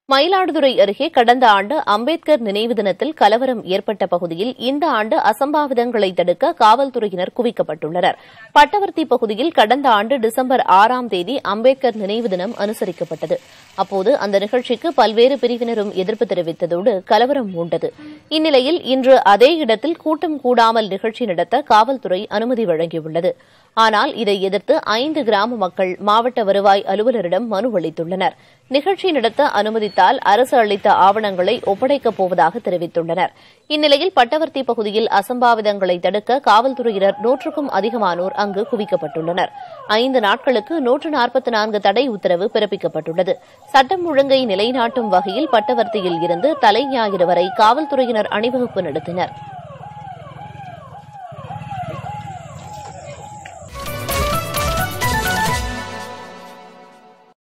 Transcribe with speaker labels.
Speaker 1: மயிலாடுதுறை அருகே கடந்த ஆண்டு அம்பேத்கர் நினைவு தினத்தில் கலவரம் ஏற்பட்ட பகுதியில் இந்த ஆண்டு அசம்பாவிதங்களை தடுக்க காவல்துறையினர் குவிக்கப்பட்டுள்ளனர் பட்டவர்த்தி பகுதியில் கடந்த ஆண்டு டிசம்பர் ஆறாம் தேதி அம்பேத்கர் நினைவு தினம் அனுசரிக்கப்பட்டது அப்போது அந்த நிகழ்ச்சிக்கு பல்வேறு பிரிவினரும் எதிர்ப்பு தெரிவித்ததோடு கலவரம் மூண்டது இந்நிலையில் இன்று அதே இடத்தில் கூட்டம் கூடாமல் நிகழ்ச்சி நடத்த காவல்துறை அனுமதி வழங்கியுள்ளது ஆனால் இதை எதிர்த்து ஐந்து கிராம மக்கள் மாவட்ட வருவாய் அலுவலரிடம் மனு அளித்துள்ளனர் நிகழ்ச்சி நடத்த அனுமதித்தால் அரசு அளித்த ஆவணங்களை ஒப்படைக்கப் போவதாக தெரிவித்துள்ளனர் இந்நிலையில் பட்டவர்த்தி பகுதியில் அசம்பாவிதங்களை தடுக்க காவல்துறையினர் நூற்றுக்கும் அதிகமானோர் அங்கு குவிக்கப்பட்டுள்ளனர் ஐந்து நாட்களுக்கு நூற்று நாற்பத்தி நான்கு தடை உத்தரவு பிறப்பிக்கப்பட்டுள்ளது சட்டம் ஒழுங்கை நிலைநாட்டும் வகையில் பட்டவர்த்தியில் இருந்து தலை ஞாயிறு வரை காவல்துறையினர் அணிவகுப்பு நடத்தினர்